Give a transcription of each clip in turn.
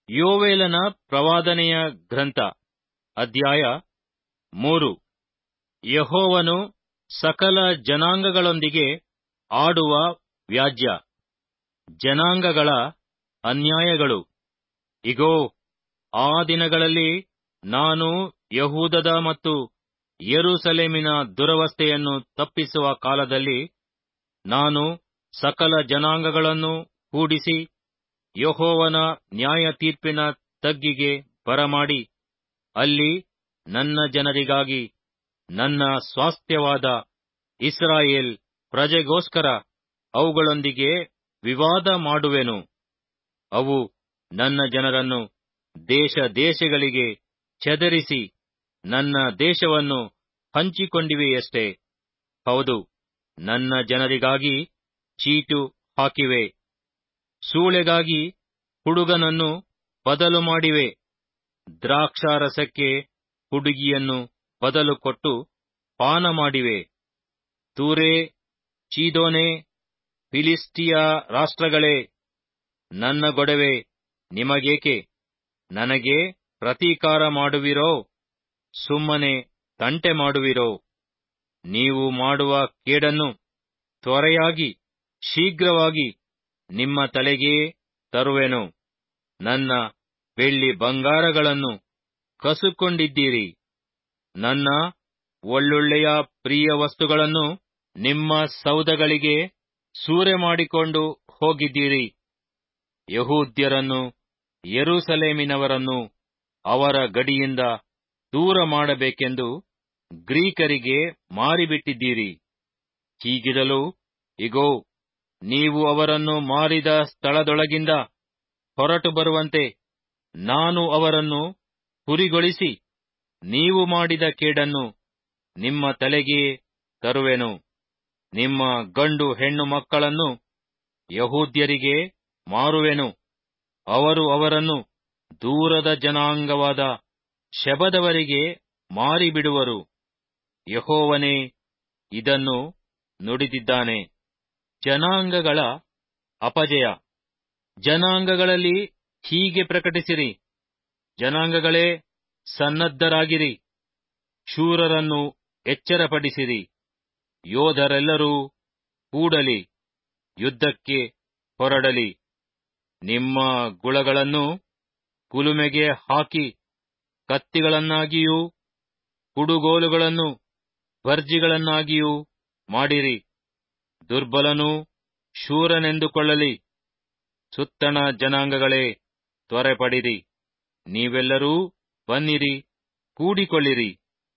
ಯೋವೇಲನ ಪ್ರವಾದನೆಯ ಗ್ರಂಥ ಅಧ್ಯಾಯ ಮೂರು ಯಹೋವನು ಸಕಲ ಜನಾಂಗಗಳೊಂದಿಗೆ ಆಡುವ ವ್ಯಾಜ್ಯ ಜನಾಂಗಗಳ ಅನ್ಯಾಯಗಳು ಇಗೋ ಆ ದಿನಗಳಲ್ಲಿ ನಾನು ಯಹೂದದ ಮತ್ತು ಯೆರೂಸಲೇಮಿನ ದುರವಸ್ಥೆಯನ್ನು ತಪ್ಪಿಸುವ ಕಾಲದಲ್ಲಿ ನಾನು ಸಕಲ ಜನಾಂಗಗಳನ್ನು ಕೂಡಿಸಿ ಯಹೋವನ ನ್ಯಾಯ ತೀರ್ಪಿನ ತಗ್ಗಿಗೆ ಬರಮಾಡಿ ಅಲ್ಲಿ ನನ್ನ ಜನರಿಗಾಗಿ ನನ್ನ ಸ್ವಾಸ್ಥ್ಯವಾದ ಇಸ್ರಾಯೇಲ್ ಪ್ರಜೆಗೋಸ್ಕರ ಅವುಗಳೊಂದಿಗೆ ವಿವಾದ ಮಾಡುವೆನು ಅವು ನನ್ನ ಜನರನ್ನು ದೇಶ ದೇಶಗಳಿಗೆ ಚದರಿಸಿ ನನ್ನ ದೇಶವನ್ನು ಹಂಚಿಕೊಂಡಿವೆಯಷ್ಟೇ ಹೌದು ನನ್ನ ಜನರಿಗಾಗಿ ಚೀಟು ಹಾಕಿವೆ ಸೂಳೆಗಾಗಿ ಹುಡುಗನನ್ನು ಬದಲು ಮಾಡಿವೆ ದ್ರಾಕ್ಷಾರಸಕ್ಕೆ ಹುಡುಗಿಯನ್ನು ಬದಲು ಕೊಟ್ಟು ಪಾನ ಮಾಡಿವೆ ತೂರೇ ಚೀದೋನೆ ಫಿಲಿಸ್ಟಿಯ ರಾಷ್ಟ್ರಗಳೇ ನನ್ನ ಗೊಡವೆ ನಿಮಗೇಕೆ ನನಗೆ ಪ್ರತೀಕಾರ ಮಾಡುವಿರೋ ಸುಮ್ಮನೆ ತಂಟೆ ಮಾಡುವಿರೋ ನೀವು ಮಾಡುವ ಕೇಡನ್ನು ತ್ವರೆಯಾಗಿ ಶೀಘ್ರವಾಗಿ ನಿಮ್ಮ ತಲೆಗೇ ತರುವೆನು ನನ್ನ ಬೆಳ್ಳಿ ಬಂಗಾರಗಳನ್ನು ಕಸುಕೊಂಡಿದ್ದೀರಿ ನನ್ನ ಒಳ್ಳೊಳ್ಳೆಯ ಪ್ರಿಯ ವಸ್ತುಗಳನ್ನು ನಿಮ್ಮ ಸೌದಗಳಿಗೆ ಸೂರೆ ಮಾಡಿಕೊಂಡು ಹೋಗಿದ್ದೀರಿ ಯಹೂದ್ಯರನ್ನು ಯೆರೂಸಲೇಮಿನವರನ್ನು ಅವರ ಗಡಿಯಿಂದ ದೂರ ಮಾಡಬೇಕೆಂದು ಗ್ರೀಕರಿಗೆ ಮಾರಿಬಿಟ್ಟಿದ್ದೀರಿ ಹೀಗಿರಲು ಇಗೋ ನೀವು ಅವರನ್ನು ಮಾರಿದ ಸ್ಥಳದೊಳಗಿಂದ ಹೊರಟು ಬರುವಂತೆ ನಾನು ಅವರನ್ನು ಹುರಿಗೊಳಿಸಿ ನೀವು ಮಾಡಿದ ಕೇಡನ್ನು ನಿಮ್ಮ ತಲೆಗೆ ತರುವೆನು ನಿಮ್ಮ ಗಂಡು ಹೆಣ್ಣು ಮಕ್ಕಳನ್ನು ಯಹೂದ್ಯರಿಗೆ ಮಾರುವೆನು ಅವರು ಅವರನ್ನು ದೂರದ ಜನಾಂಗವಾದ ಶಬದವರಿಗೆ ಮಾರಿಬಿಡುವರು ಯಹೋವನೇ ಇದನ್ನು ನುಡಿದಿದ್ದಾನೆ ಜನಾಂಗಗಳ ಅಪಜಯ ಜನಾಂಗಗಳಲ್ಲಿ ಹೀಗೆ ಪ್ರಕಟಿಸಿರಿ ಜನಾಂಗಗಳೇ ಸನ್ನದ್ಧರಾಗಿರಿ ಶೂರರನ್ನು ಎಚ್ಚರಪಡಿಸಿರಿ ಯೋಧರೆಲ್ಲರೂ ಕೂಡಲಿ ಯುದ್ಧಕ್ಕೆ ಹೊರಡಲಿ ನಿಮ್ಮ ಗುಳಗಳನ್ನು ಕುಲುಮೆಗೆ ಹಾಕಿ ಕತ್ತಿಗಳನ್ನಾಗಿಯೂ ಕುಡುಗೋಲುಗಳನ್ನು ಭರ್ಜಿಗಳನ್ನಾಗಿಯೂ ಮಾಡಿರಿ ದುರ್ಬಲನೂ ಶೂರನೆಂದುಕೊಳ್ಳಲಿ ಸುತ್ತಣ ಜನಾಂಗಗಳೇ ತ್ವರೆಪಡಿರಿ ನೀವೆಲ್ಲರೂ ಬನ್ನಿರಿ ಕೂಡಿಕೊಳ್ಳಿರಿ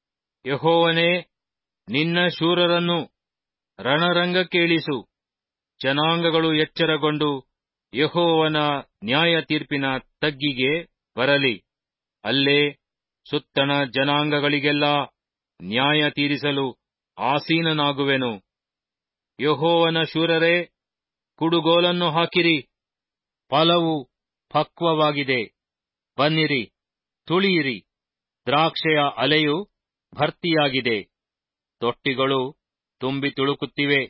ಯಹೋವನೇ ನಿನ್ನ ಶೂರರನ್ನು ರಣರಂಗಕ್ಕೇಳಿಸು ಜನಾಂಗಗಳು ಎಚ್ಚರಗೊಂಡು ಯಹೋವನ ನ್ಯಾಯ ತೀರ್ಪಿನ ತಗ್ಗಿಗೆ ಬರಲಿ ಅಲ್ಲೇ ಸುತ್ತಣ ಜನಾಂಗಗಳಿಗೆಲ್ಲ ನ್ಯಾಯ ತೀರಿಸಲು ಆಸೀನನಾಗುವೆನು ಯಹೋವನ ಶೂರರೇ ಕುಡುಗೋಲನ್ನು ಹಾಕಿರಿ ಫಲವು ಪಕ್ವವಾಗಿದೆ ಬನ್ನಿರಿ ತುಳಿಯಿರಿ ದ್ರಾಕ್ಷೆಯ ಅಲೆಯು ಭರ್ತಿಯಾಗಿದೆ ತೊಟ್ಟಿಗಳು ತುಂಬಿ ತುಳುಕುತ್ತಿವೆ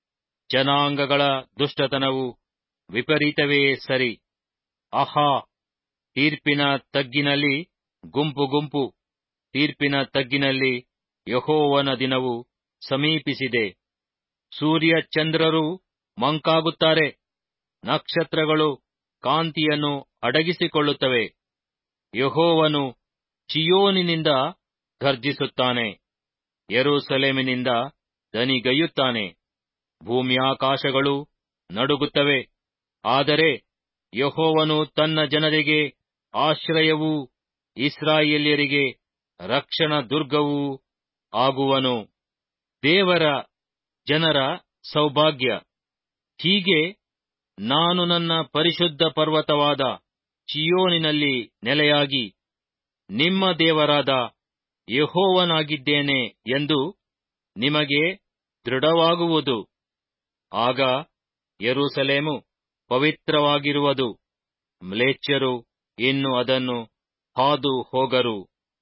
ಜನಾಂಗಗಳ ದುಷ್ಟತನವು ವಿಪರೀತವೇ ಸರಿ ಆಹಾ ತೀರ್ಪಿನ ತಗ್ಗಿನಲ್ಲಿ ಗುಂಪು ಗುಂಪು ತೀರ್ಪಿನ ತಗ್ಗಿನಲ್ಲಿ ಯಹೋವನ ದಿನವು ಸಮೀಪಿಸಿದೆ ಸೂರ್ಯ ಚಂದ್ರರು ಮಂಕಾಗುತ್ತಾರೆ ನಕ್ಷತ್ರಗಳು ಕಾಂತಿಯನ್ನು ಅಡಗಿಸಿಕೊಳ್ಳುತ್ತವೆ ಯಹೋವನು ಚಿಯೋನಿನಿಂದ ಗರ್ಜಿಸುತ್ತಾನೆ ಯೆರೂಸಲೇಮಿನಿಂದ ದನಿಗೈಯುತ್ತಾನೆ ಭೂಮ್ಯಾಕಾಶಗಳು ನಡುಗುತ್ತವೆ ಆದರೆ ಯಹೋವನು ತನ್ನ ಜನರಿಗೆ ಆಶ್ರಯವೂ ಇಸ್ರಾಯೇಲ್ಯರಿಗೆ ರಕ್ಷಣಾ ದುರ್ಗವೂ ಆಗುವನು ದೇವರ ಜನರ ಸೌಭಾಗ್ಯ ಹೀಗೆ ನಾನು ನನ್ನ ಪರಿಶುದ್ಧ ಪರ್ವತವಾದ ಚಿಯೋನಿನಲ್ಲಿ ನೆಲೆಯಾಗಿ ನಿಮ್ಮ ದೇವರಾದ ಯಹೋವನಾಗಿದ್ದೇನೆ ಎಂದು ನಿಮಗೆ ದೃಢವಾಗುವುದು ಆಗ ಯೆರೂಸಲೇಮು ಪವಿತ್ರವಾಗಿರುವುದು ಮ್ಲೇಚ್ಛರು ಇನ್ನು ಅದನ್ನು ಹಾದು ಹೋಗರು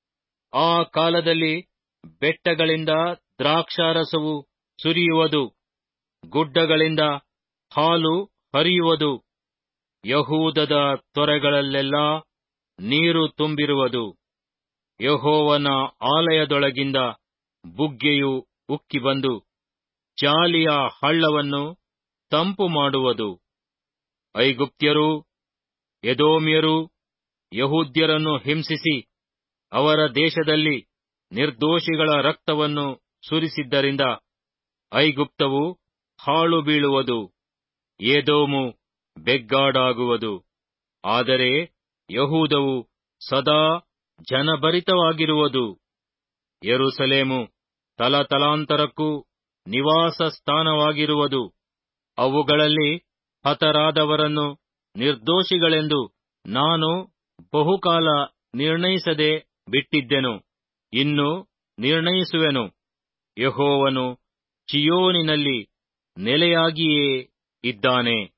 ಆ ಕಾಲದಲ್ಲಿ ಬೆಟ್ಟಗಳಿಂದ ದ್ರಾಕ್ಷಾರಸವು ಸುರಿಯುವುದು ಗುಡ್ಡಗಳಿಂದ ಹಾಲು ಹರಿಯುವುದು ಯಹೂದದ ತೊರೆಗಳಲ್ಲೆಲ್ಲ ನೀರು ತುಂಬಿರುವುದು ಯಹೋವನ ಆಲಯದೊಳಗಿಂದ ಬುಗ್ಗೆಯು ಉಕ್ಕಿ ಬಂದು ಜಾಲಿಯ ಹಳ್ಳವನ್ನು ತಂಪು ಮಾಡುವುದು ಐಗುಪ್ತ್ಯರೂ ಎದೋಮ್ಯರೂ ಯಹೂದ್ಯರನ್ನು ಹಿಂಸಿಸಿ ಅವರ ದೇಶದಲ್ಲಿ ನಿರ್ದೋಷಿಗಳ ರಕ್ತವನ್ನು ಸುರಿಸಿದ್ದರಿಂದ ಐಗುಪ್ತವು ಹಾಳು ಬೀಳುವುದು ಏದೋಮು ಬೆಗ್ಗಾಡಾಗುವುದು ಆದರೆ ಯಹೂದವು ಸದಾ ಜನಭರಿತವಾಗಿರುವುದು ಯೆರೂಸಲೇಮು ತಲತಲಾಂತರಕ್ಕೂ ನಿವಾಸ ಸ್ಥಾನವಾಗಿರುವುದು ಅವುಗಳಲ್ಲಿ ಹತರಾದವರನ್ನು ನಿರ್ದೋಷಿಗಳೆಂದು ನಾನು ಬಹುಕಾಲ ನಿರ್ಣಯಿಸದೆ ಬಿಟ್ಟಿದ್ದೆನು ಇನ್ನು ನಿರ್ಣಯಿಸುವೆನು ಯಹೋವನು ಚಿಯೋನಿನಲ್ಲಿ ನೆಲೆಯಾಗಿಯೇ ಇದ್ದಾನೆ